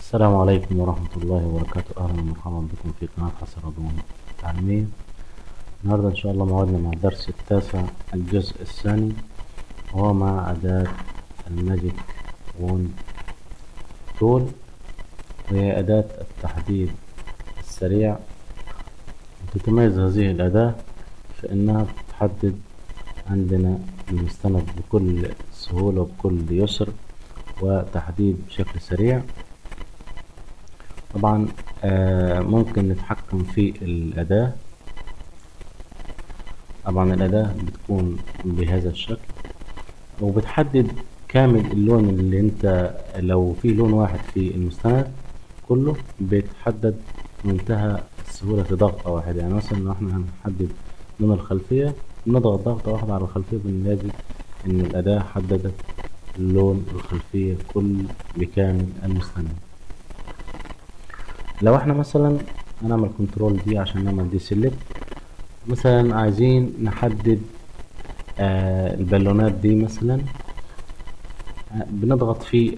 السلام عليكم ورحمة الله وبركاته أهلا ومرحبا بكم في قناة حسن رضوان التعليمية النهاردة إن شاء الله موعدنا مع الدرس التاسع الجزء الثاني وهو مع أداة الماجيك وون تول وهي أداة التحديد السريع تتميز هذه الأداة في إنها بتحدد عندنا المستند بكل سهولة وبكل يسر وتحديد بشكل سريع طبعا آه ممكن نتحكم في الأداة طبعا الأداة بتكون بهذا الشكل وبتحدد كامل اللون اللي انت لو في لون واحد في المستند كله بيتحدد بمنتهى السهولة في ضغطة واحدة يعني مثلا لو احنا هنحدد لون الخلفية بنضغط ضغطة واحدة على الخلفية بنلاقي ان الأداة حددت لون الخلفية كل بكامل المستند لو احنا مثلا هنعمل كنترول دي عشان نعمل دي سيلكت مثلا عايزين نحدد آه البالونات دي مثلا آه بنضغط في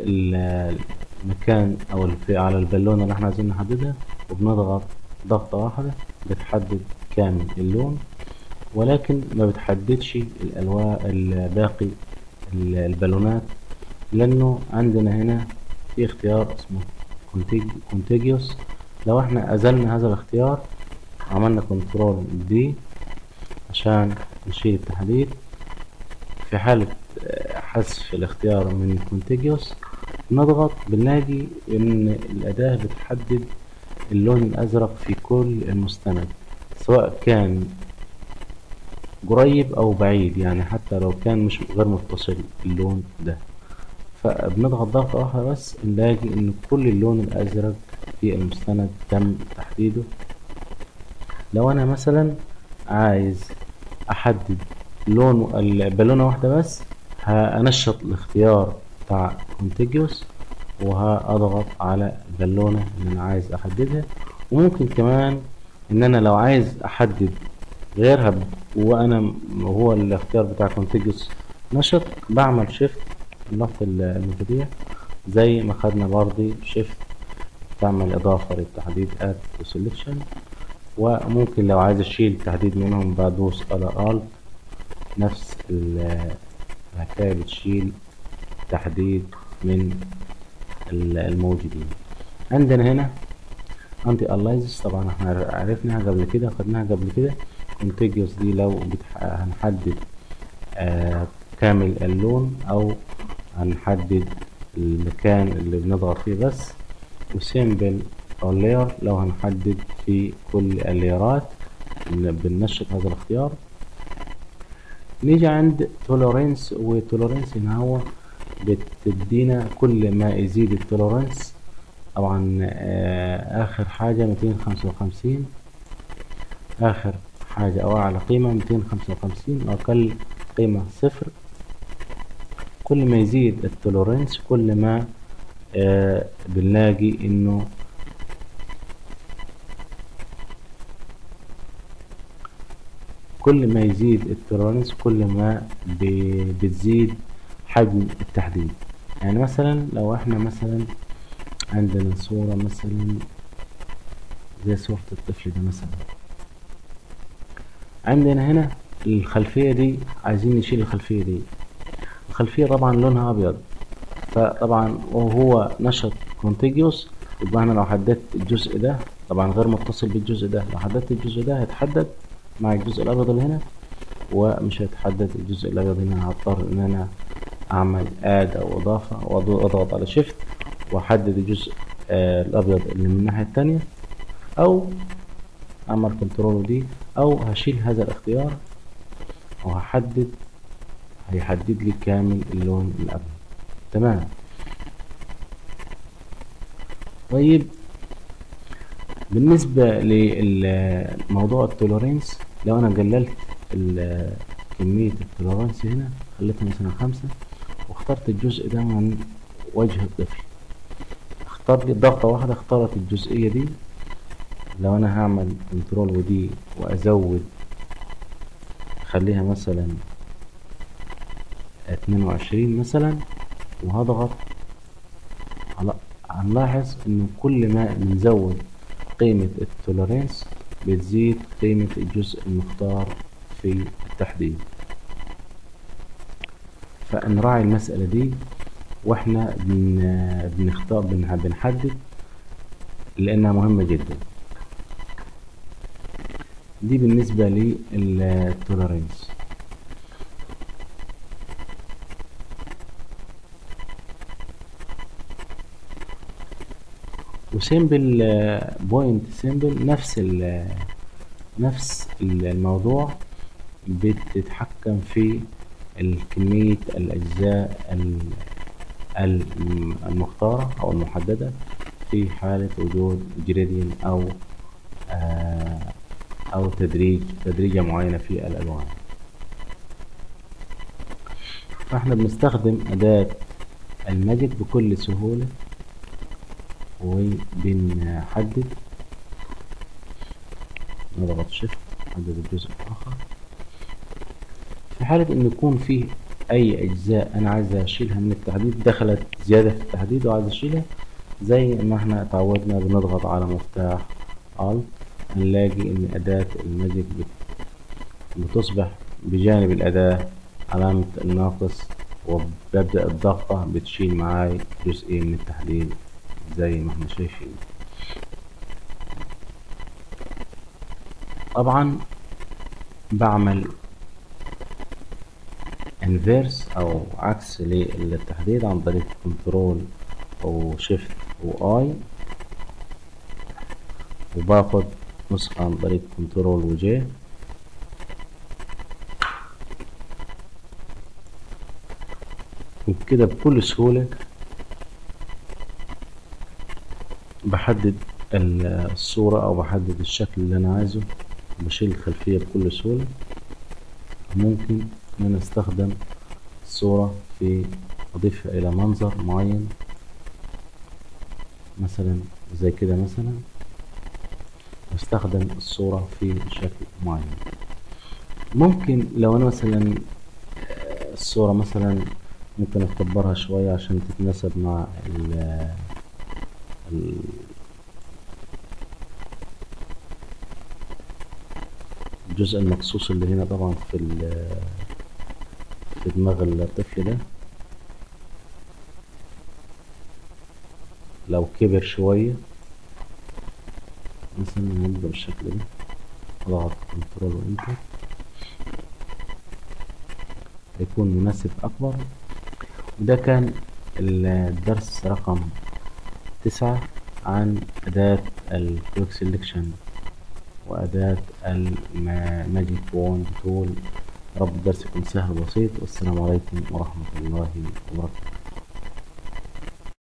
المكان او في على البالونة اللي احنا عايزين نحددها وبنضغط ضغطة واحدة بتحدد كامل اللون ولكن ما بتحددش الالوان الباقي البالونات لانه عندنا هنا في اختيار اسمه كونتيجيوس لو احنا ازلنا هذا الاختيار عملنا كنترول دي عشان نشيل التحديد في حالة حذف الاختيار من كونتيجيوس نضغط بنلاقي ان الاداة بتحدد اللون الازرق في كل المستند سواء كان قريب او بعيد يعني حتى لو كان مش غير متصل اللون ده فبنضغط ضغطة واحدة بس نلاقي ان كل اللون الازرق في المستند تم تحديده لو انا مثلا عايز احدد لون البالونة واحدة بس هنشط الاختيار بتاع كونتيجيوس وهضغط على البالونة اللي انا عايز احددها وممكن كمان ان انا لو عايز احدد غيرها وانا هو الاختيار بتاع كونتيجيوس نشط بعمل شيفت اللوحة المفاتيح زي ما خدنا برضه شيفت تعمل اضافة للتحديد اد وسلكشن وممكن لو عايز اشيل تحديد منهم بدوس على الت نفس الحكاية بتشيل تحديد من الموجودين عندنا هنا انتي الايزس طبعا احنا عرفناها قبل كده خدناها قبل كده كونتيجيوس دي لو بتح... هنحدد آه كامل اللون او هنحدد المكان اللي بنضغط فيه بس وسيمبل او لاير لو هنحدد في كل الليرات بننشط هذا الاختيار نيجي عند تولورنس وتولورنس هنا هو بتدينا كل ما يزيد التولورنس طبعا آه اخر حاجة 255 اخر حاجة او اعلى قيمة 255 واقل قيمة صفر كل ما يزيد التولورنس كل ما آه بنلاقي انه كل ما يزيد التولورنس كل ما بتزيد حجم التحديد يعني مثلا لو احنا مثلا عندنا صورة مثلا زي صورة الطفل ده مثلا عندنا هنا الخلفية دي عايزين نشيل الخلفية دي الخلفية طبعا لونها أبيض فطبعا وهو نشط كونتيجيوس يبقى أنا لو حددت الجزء ده طبعا غير متصل بالجزء ده لو حددت الجزء ده هيتحدد مع الجزء الأبيض اللي هنا ومش هيتحدد الجزء الأبيض هنا هضطر إن أنا أعمل آد أو إضافة وأضغط على شيفت وأحدد الجزء آه الأبيض اللي من الناحية التانية أو أعمل كنترول دي أو هشيل هذا الاختيار وهحدد هيحدد لي كامل اللون الأبيض تمام طيب بالنسبة لموضوع التولورينس لو أنا قللت كمية التولورينس هنا خليتها مثلا خمسة واخترت الجزء ده من وجه الطفل اختار لي ضغطة واحدة اختارت الجزئية دي لو أنا هعمل كنترول ودي وأزود خليها مثلا اتنين وعشرين مثلا وهضغط على هنلاحظ انه كل ما بنزود قيمة التوليرانس بتزيد قيمة الجزء المختار في التحديد فنراعي المسألة دي واحنا بن- بنختار بن- بنحدد لانها مهمة جدا دي بالنسبة للتوليرانس وسيمبل بوينت سيمبل نفس ال نفس ال- الموضوع بتتحكم في كمية الأجزاء ال- الم- المختارة أو المحددة في حالة وجود جريدين أو آه، أو تدريج تدريجة معينة في الألوان فاحنا بنستخدم أداة الماجيك بكل سهولة وبنحدد نضغط شيفت نحدد الجزء الآخر في حالة إن يكون فيه أي أجزاء أنا عايز أشيلها من التحديد دخلت زيادة في التحديد وعايز أشيلها زي ما احنا اتعودنا بنضغط على مفتاح Alt هنلاقي إن أداة الماجيك بت- بتصبح بجانب الأداة علامة الناقص وببدأ الضغطة بتشيل معاي جزئين من التحديد زي ما احنا شايفين طبعا بعمل انفيرس او عكس للتحديد عن طريق كنترول او شيفت واي وباخد نسخة عن طريق كنترول وجي وبكده بكل سهولة بحدد ال- الصورة أو بحدد الشكل اللي أنا عايزه بشيل الخلفية بكل سهولة ممكن إن أنا أستخدم الصورة في أضيفها إلى منظر معين مثلا زي كده مثلا أستخدم الصورة في شكل معين ممكن لو أنا مثلا آه، الصورة مثلا ممكن أكبرها شوية عشان تتناسب مع ال ال- الجزء المقصوص اللي هنا طبعا في ال- في دماغ الطفل ده لو كبر شوية مثلا نبدأ بالشكل ده اضغط كنترول وانتر يكون مناسب أكبر وده كان الدرس رقم تسعة عن أداة الكويك سيلكشن وأداة الماجيك ووند تول رب الدرس يكون سهل وبسيط والسلام عليكم ورحمة الله وبركاته